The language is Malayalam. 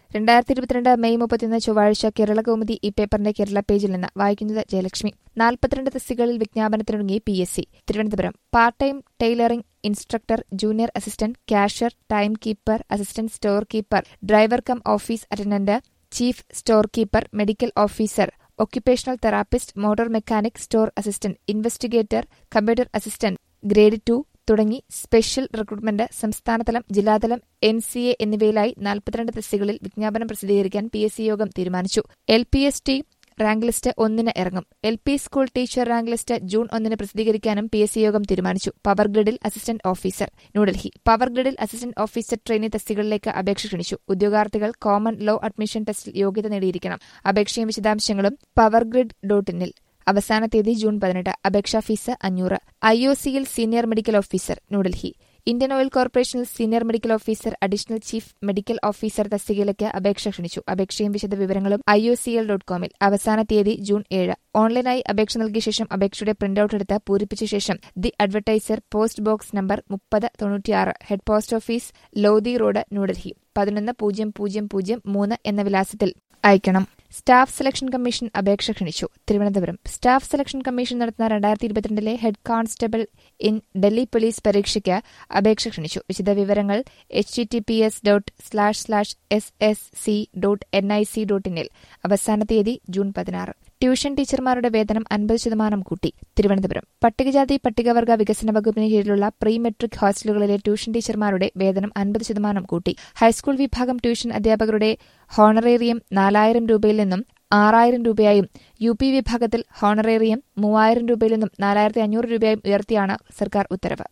രണ്ടായിരത്തി ഇരുപത്തിരണ്ട് മെയ് മുപ്പത്തിയൊന്ന് ചൊവ്വാഴ്ച കേരള കൗമുദി ഈ പേപ്പറിന്റെ കേരള പേജിൽ നിന്ന് വായിക്കുന്നത് ജയലക്ഷ്മി നാൽപ്പത്തിരണ്ട് തസ്തികകളിൽ വിജ്ഞാപനത്തിനൊരുങ്ങി P S C Thiruvananthapuram part time tailoring instructor junior assistant cashier time keeper assistant store keeper driver cum office attendant chief store keeper medical officer occupational therapist motor mechanic store assistant investigator computer assistant grade two തുടങ്ങി സ്പെഷ്യൽ റിക്രൂട്ട്മെന്റ് സംസ്ഥാനതലം ജില്ലാതലം എൻ സി എ എന്നിവയിലായി നാൽപ്പത്തിരണ്ട് തസ്തികളിൽ വിജ്ഞാപനം പ്രസിദ്ധീകരിക്കാൻ പി എസ് സി യോഗം തീരുമാനിച്ചു L P S T rank list ഒന്നിന് ഇറങ്ങും L P school teacher rank list June ഒന്നിന് പ്രസിദ്ധീകരിക്കാനും പി എസ് സി യോഗം തീരുമാനിച്ചു പവർ ഗ്രിഡിൽ അസിസ്റ്റന്റ് ഓഫീസർ ന്യൂഡൽഹി പവർ ഗ്രിഡിൽ അസിസ്റ്റന്റ് ഓഫീസർ ട്രെയിനി തസ്തികളിലേക്ക് അപേക്ഷ ക്ഷണിച്ചു ഉദ്യോഗാർത്ഥികൾ കോമൺ ലോ അഡ്മിഷൻ ടെസ്റ്റിൽ യോഗ്യത നേടിയിരിക്കണം അപേക്ഷയും വിശദാംശങ്ങളും പവർ ഗ്രിഡ് ഡോട്ട് ഇന്നിൽ അവസാന തീയതി ജൂൺ പതിനെട്ട് അപേക്ഷാ ഫീസ് അഞ്ഞൂറ് ഐ ഒ സിയിൽ senior medical officer New Delhi Indian Oil കോർപ്പറേഷനിൽ senior medical officer additional chief medical officer തസ്തികയിലേക്ക് അപേക്ഷ ക്ഷണിച്ചു അപേക്ഷയും വിശദവിവരങ്ങളും I O C L dot കോമിൽ അവസാന തീയതി ജൂൺ ഏഴ് ഓൺലൈനായി അപേക്ഷ നൽകിയ ശേഷം അപേക്ഷയുടെ പ്രിന്റൌട്ട് എടുത്ത് പൂരിപ്പിച്ച ശേഷം the advertiser post box number മുപ്പത് തൊണ്ണൂറ്റിയാറ് head post office Lodhi road New Delhi പതിനൊന്ന് പൂജ്യം പൂജ്യം പൂജ്യം മൂന്ന് എന്ന വിലാസത്തിൽ അയക്കണം സ്റ്റാഫ് സെലക്ഷൻ കമ്മീഷൻ അപേക്ഷ ക്ഷണിച്ചു തിരുവനന്തപുരം സ്റ്റാഫ് സെലക്ഷൻ കമ്മീഷൻ നടത്തുന്ന രണ്ടായിരത്തി ഇരുപത്തിരണ്ടിലെ head constable in Delhi police പരീക്ഷയ്ക്ക് അപേക്ഷ ക്ഷണിച്ചു വിശദവിവരങ്ങൾ H T T P S dot slash slash S S C dot N I C dot ഇന്നിൽ അവസാന തീയതി ജൂൺ പതിനാറ് ട്യൂഷൻ ടീച്ചർമാരുടെ വേതനം അൻപത് ശതമാനം കൂട്ടി തിരുവനന്തപുരം പട്ടികജാതി പട്ടികവർഗ വികസന വകുപ്പിന് കീഴിലുള്ള പ്രീ മെട്രിക് ഹോസ്റ്റലുകളിലെ ട്യൂഷൻ ടീച്ചർമാരുടെ വേതനം അൻപത് ശതമാനം കൂട്ടി ഹൈസ്കൂൾ വിഭാഗം ട്യൂഷൻ അധ്യാപകരുടെ ഹോണറേറിയം നാലായിരം രൂപയിൽ നിന്നും ആറായിരം രൂപയായും യു പി വിഭാഗത്തിൽ ഹോണറേറിയം മൂവായിരം രൂപയിൽ നിന്നും നാലായിരത്തി അഞ്ഞൂറ് രൂപയായും ഉയർത്തിയാണ് സർക്കാർ ഉത്തരവ്